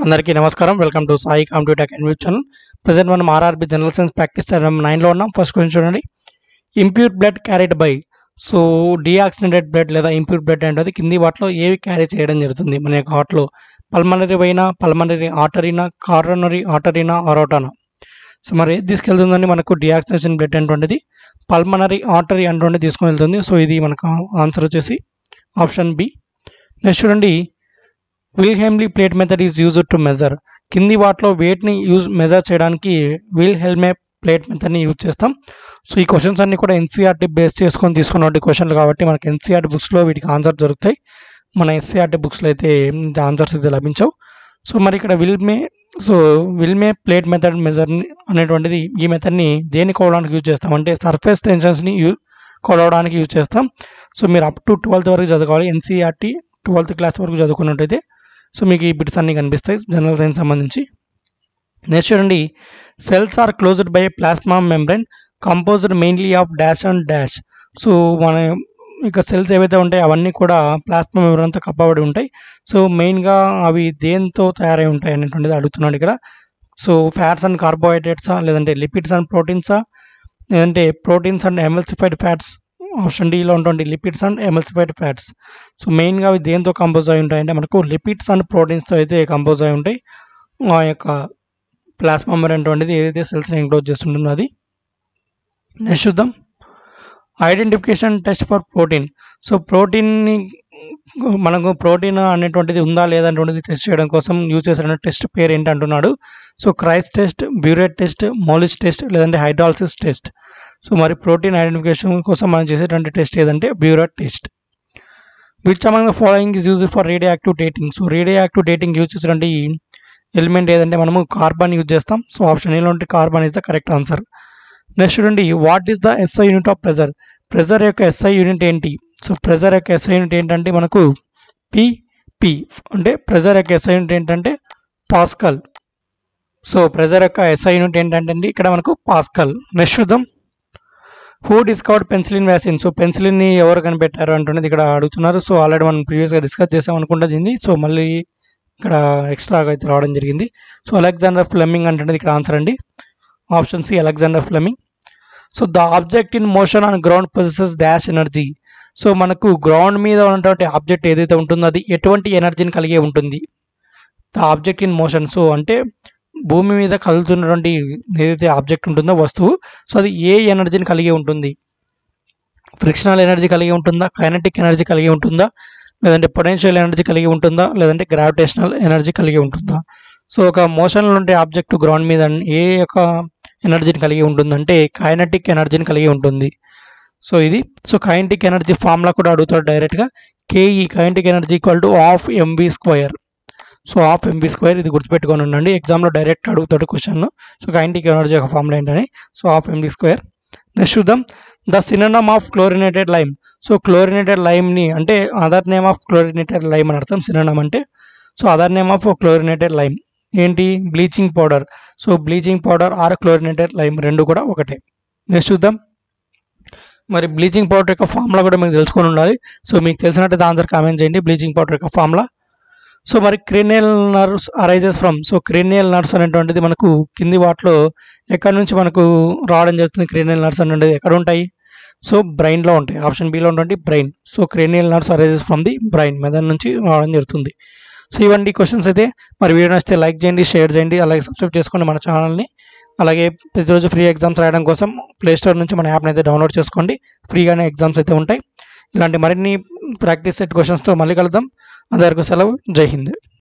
అందరికీ నమస్కారం welcome to Sai computer academy channel present మనం ఆర్ఆర్బి జనరల్ సైన్స్ ప్రాక్టీస్ నైన్లో ఉన్నాం ఫస్ట్ క్వశ్చన్ చూడండి impure blood carried by so deoxygenated blood లేదా ఇంప్యూర్ బ్లడ్ అనేది కింది వాటిలో ఏవి క్యారీ చేయడం జరుగుతుంది మన యొక్క హార్ట్లో పల్మనరీ వైనా పల్మనరీ ఆర్టరీనా కారోనరీ ఆర్టరీనా ఆరోటానా సో మరి ఏది తీసుకెళ్తుందని మనకు డిఆక్సిడేషన్ బ్లడ్ అటువంటిది పల్మనరీ ఆర్టరీ అటువంటిది తీసుకొని వెళ్తుంది సో ఇది మనకు ఆన్సర్ వచ్చేసి ఆప్షన్ బి నెక్స్ట్ చూడండి will plate method is used to measure కింది వాటిలో వెయిట్ని యూజ్ మెజర్ చేయడానికి విల్ హెల్మే ప్లేట్ మెథడ్ని యూజ్ చేస్తాం సో ఈ క్వశ్చన్స్ అన్ని కూడా ఎన్సీఆర్టీ బేస్ చేసుకొని తీసుకున్నటువంటి క్వశ్చన్లు కాబట్టి మనకి ఎన్సీఆర్టీ బుక్స్లో వీటికి ఆన్సర్ దొరుకుతాయి మన ఎస్సీఆర్టీ బుక్స్లో అయితే ఆన్సర్స్ అయితే లభించవు సో మరి ఇక్కడ Wilhelmy so Wilhelmy plate method measure అనేటువంటిది ఈ మెథడ్ని దేని కొలవడానికి యూజ్ చేస్తాం అంటే సర్ఫేస్ టెన్షన్స్ని యూ కొలవడానికి యూజ్ చేస్తాం సో మీరు అప్ టు ట్వెల్త్ వరకు చదువుకోవాలి ఎన్సీఆర్టీ ట్వెల్త్ క్లాస్ వరకు చదువుకున్నట్టయితే సో మీకు ఈ బిట్స్ అన్నీ కనిపిస్తాయి జనరల్ సైన్స్ సంబంధించి నెక్స్ట్ చూడండి cells are closed by plasma membrane composed mainly of dash and dash so మన ఇక సెల్స్ ఏవైతే ఉంటాయో అవన్నీ కూడా ప్లాస్మా మెంబ్రెన్తో కప్పబడి ఉంటాయి సో మెయిన్గా అవి దేంతో తయారై ఉంటాయి అనేటువంటిది అడుగుతున్నాడు ఇక్కడ సో ఫ్యాట్స్ అండ్ కార్బోహైడ్రేట్సా లేదంటే లిపిడ్స్ అండ్ ప్రోటీన్సా లేదంటే proteins and emulsified fats option డీలో ఉంటుంది lipids and emulsified fats so మెయిన్గా అవి దేంతో కంపోజ్ అయి ఉంటాయంటే మనకు లిపిడ్స్ అండ్ ప్రోటీన్స్తో అయితే కంపోజ్ అయి ఉంటాయి ఆ యొక్క ప్లాస్మా అనేటువంటిది ఏదైతే సెల్స్ని ఎంక్లోజ్ చేస్తుంటుందో అది నెక్స్ట్ చూద్దాం identification test for protein so ప్రోటీన్ని మనకు ప్రోటీన్ అనేటువంటిది ఉందా లేదా అనేటువంటిది టెస్ట్ చేయడం కోసం యూజ్ చేసిన టెస్ట్ పేరు ఏంటి అంటున్నాడు సో క్రైస్ test biuret test Molisch test లేదంటే హైడ్రాలసిస్ టెస్ట్ సో మరి ప్రోటీన్ ఐడెంటిఫికేషన్ కోసం మనం చేసేటువంటి టెస్ట్ ఏదంటే biuret test which among the following is use for radio active dating so radio active dating use చేసినటువంటి ఎలిమెంట్ ఏదంటే మనము కార్బన్ యూజ్ చేస్తాం సో ఆప్షన్ ఏలో ఉంటే carbon is the correct answer next చూడండి what is the SI unit of pressure pressure యొక్క SI unit ఏంటి so pressure యొక్క ఎస్ఐ యూనిట్ ఏంటంటే మనకు పిపి అంటే ప్రెజర్ యొక్క ఎస్ఐ యూనిట్ ఏంటంటే పాస్కల్ సో ప్రెజర్ యొక్క ఎస్ఐ యూనిట్ ఏంటంటే అండి ఇక్కడ మనకు పాస్కల్ నెక్స్ట్ చూద్దాం who discovered penicillin vaccine so పెన్సిలిన్ని ఎవరు కనిపెట్టారు అంటున్నది ఇక్కడ అడుగుతున్నారు సో ఆల్రెడీ మనం ప్రీవియస్గా డిస్కస్ చేసాం అనుకుంటా దీన్ని సో మళ్ళీ ఇక్కడ ఎక్స్ట్రాగా అయితే రావడం జరిగింది సో అలెగ్జాండర్ ఫ్లెమింగ్ అంటున్నది ఇక్కడ ఆన్సర్ అండి option C Alexander Fleming so the object in motion on ground possesses dash energy so మనకు గ్రౌండ్ మీద ఉన్నటువంటి ఆబ్జెక్ట్ ఏదైతే ఉంటుందో అది ఎటువంటి ఎనర్జీని కలిగి ఉంటుంది the object in motion so అంటే భూమి మీద కదులుతున్నటువంటి ఏదైతే ఆబ్జెక్ట్ ఉంటుందో వస్తువు సో అది ఏ ఎనర్జీని కలిగి ఉంటుంది ఫ్రిక్షనల్ ఎనర్జీ కలిగి ఉంటుందా కైనటిక్ ఎనర్జీ కలిగి ఉంటుందా లేదంటే పొటెన్షియల్ ఎనర్జీ కలిగి ఉంటుందా లేదంటే గ్రావిటేషనల్ ఎనర్జీ కలిగి ఉంటుందా సో ఒక మోషన్లో ఉండే ఆబ్జెక్ట్ గ్రౌండ్ మీద ఏ యొక్క ఎనర్జీని కలిగి ఉంటుందంటే కైనటిక్ ఎనర్జీని కలిగి ఉంటుంది సో ఇది సో కైనటిక్ ఎనర్జీ ఫార్ములా కూడా అడుగుతాడు డైరెక్ట్గా KE kinetic energy equal to half MB square so half MB square ఇది గుర్తుపెట్టుకొని ఉండండి ఎగ్జామ్లో డైరెక్ట్ అడుగుతాడు క్వశ్చన్ సో కైనటిక్ ఎనర్జీ యొక్క ఫార్ములా ఏంటని so half MB square next చూద్దాం the synonym of chlorinated lime so chlorinated లైమ్ని అంటే other name of chlorinated lime అని అర్థం సిననమ్ అంటే so other name of chlorinated lime ఏంటి bleaching powder so bleaching powder or chlorinated lime రెండు కూడా ఒకటే నెక్స్ట్ చూద్దాం మరి బ్లీచింగ్ పౌడర్ యొక్క ఫార్ములా కూడా మీకు తెలుసుకొని ఉండాలి సో మీకు తెలిసినట్టయితే ఆన్సర్ కామెంట్ చేయండి బ్లీచింగ్ పౌడర్ యొక్క ఫార్ములా సో మరి cranial nerves arises from so cranial nerves అనేటువంటిది మనకు కింది వాటిలో ఎక్కడి నుంచి మనకు రావడం జరుగుతుంది క్రినియల్ నర్వ్స్ అనేటువంటిది ఎక్కడ ఉంటాయి సో బ్రెయిన్లో ఉంటాయి ఆప్షన్ బిలో ఉన్నటువంటి brain so cranial nerves arises from the brain మెదడు నుంచి రావడం జరుగుతుంది సో ఇవన్నీ క్వశ్చన్స్ అయితే మరి వీడియో నచ్చితే లైక్ చేయండి షేర్ చేయండి అలాగే సబ్స్క్రైబ్ చేసుకోండి మన ఛానల్ని అలాగే ప్రతిరోజు ఫ్రీ ఎగ్జామ్స్ రాయడం కోసం ప్లే స్టోర్ నుంచి మన యాప్ని అయితే డౌన్లోడ్ చేసుకోండి ఫ్రీగానే ఎగ్జామ్స్ అయితే ఉంటాయి ఇలాంటి మరిన్ని ప్రాక్టీస్ సెట్ క్వశ్చన్స్తో మళ్ళీ కలుద్దాం అందరికీ సెలవు జై హింద్